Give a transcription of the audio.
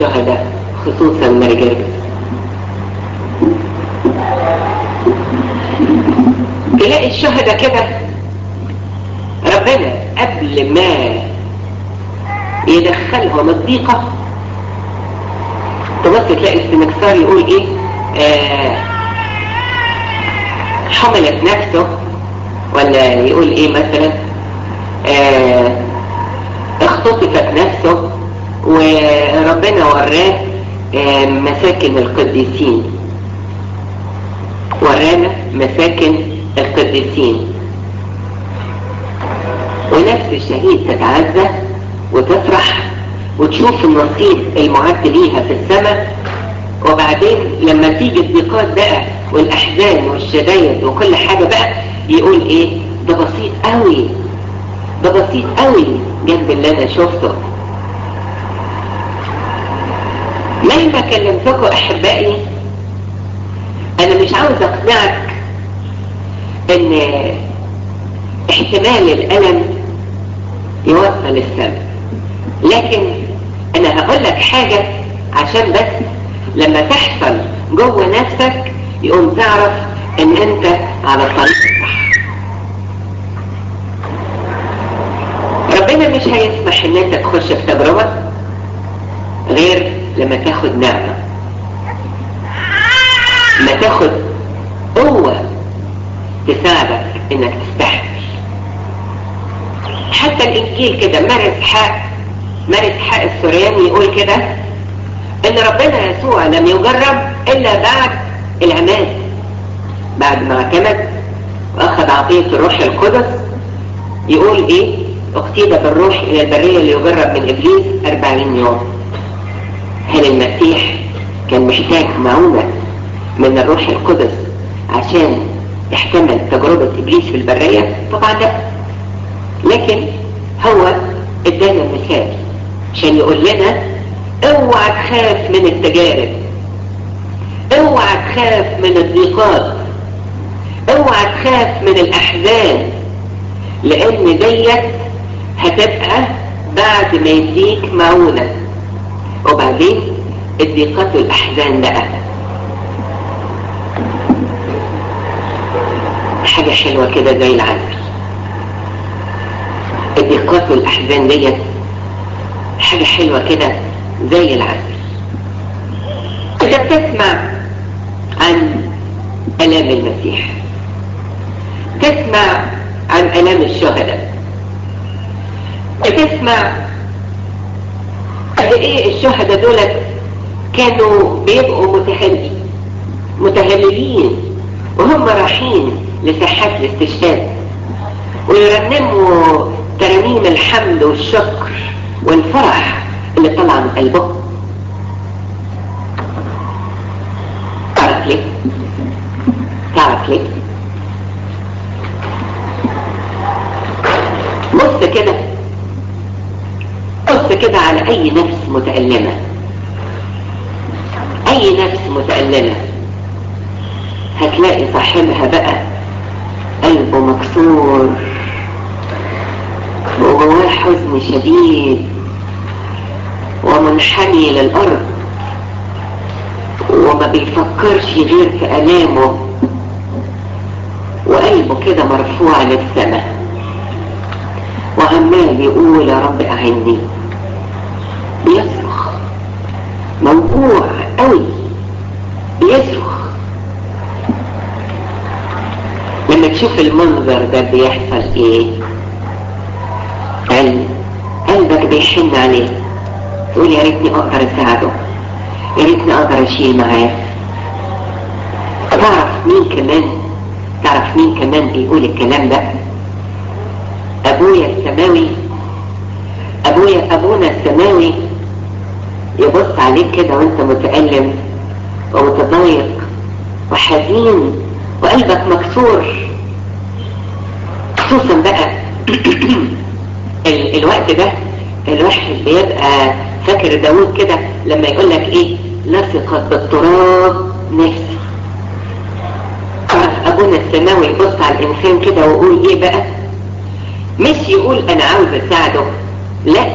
الشهداء خصوصا مرجل تلاقي الشهداء كده ربنا قبل ما يدخلهم الضيقة تبص تلاقي السنكسار يقول ايه آه حملت نفسه ولا يقول ايه مثلا آه اختطفت نفسه وربنا وراه آه مساكن القديسين ورانا مساكن القديسين ونفس الشهيد تتعزى وتفرح وتشوف النصيب المعد ليها في السماء وبعدين لما تيجي الضيقات بقى والاحزان والشدايد وكل حاجة بقى يقول ايه ده بسيط قوي ده بسيط قوي جنب اللي انا شفته مهما كلمتكم احبائي انا مش عاوز اقنعك ان احتمال الالم يوصل السبب لكن انا هقول لك حاجة عشان بس لما تحصل جوه نفسك يقوم تعرف ان انت على الطريق الصح ربنا مش هيسمح ان انت تخش في تجربة غير لما تاخد نعمة ما تاخد قوة تساعدك انك تستحمل حتى الانجيل كده مارس حق مارس حق السورياني يقول كده ان ربنا يسوع لم يجرب الا بعد العماد بعد ما اعتمد واخذ عطية الروح القدس يقول ايه اقتيد بالروح الى البرية اللي يجرب من ابليس اربعين يوم هل المسيح كان محتاج معونة من الروح القدس عشان يحتمل تجربة ابليس في البرية طبعا لا لكن هو ادانا مثال عشان يقول لنا اوعى تخاف من التجارب اوعى تخاف من الضيقات اوعى تخاف من الاحزان لان ديت هتبقى بعد ما يديك معونة وبعدين الضيقات والاحزان بقى حاجة حلوة كده زي العسل الضيقات والاحزان ديت حاجة حلوة كده زي العسل انت بتسمع عن الام المسيح تسمع عن الام الشهداء تسمع قد ايه الشهداء دولت كانوا بيبقوا متهللين متهللين وهم رايحين لساحات الاستشهاد ويرنموا ترانيم الحمد والشكر والفرح اللي طلع من قلبهم تعرف ليه؟ تعرف ليه؟ بص كده بص كده على اي نفس متألمة اي نفس متألمة هتلاقي صاحبها بقى قلبه مكسور وجواه حزن شديد ومنحني للأرض وما بيفكرش غير في ألامه وقلبه كده مرفوع للسماء وعمال يقول يا رب أعني بيصرخ موجوع قوي بيصرخ لما تشوف المنظر ده بيحصل ايه قلب قلبك بيحن عليه تقول يا ريتني اقدر اساعده يا ريتني اقدر اشيل معاه تعرف مين كمان تعرف مين كمان بيقول الكلام ده ابويا السماوي ابويا ابونا السماوي يبص عليك كده وانت متألم ومتضايق وحزين وقلبك مكسور خصوصا بقى ال الوقت ده الواحد بيبقى فاكر داود كده لما يقول لك ايه لصقت بالتراب نفسي تعرف ابونا السماوي يبص على الانسان كده ويقول ايه بقى مش يقول انا عاوز اساعده لا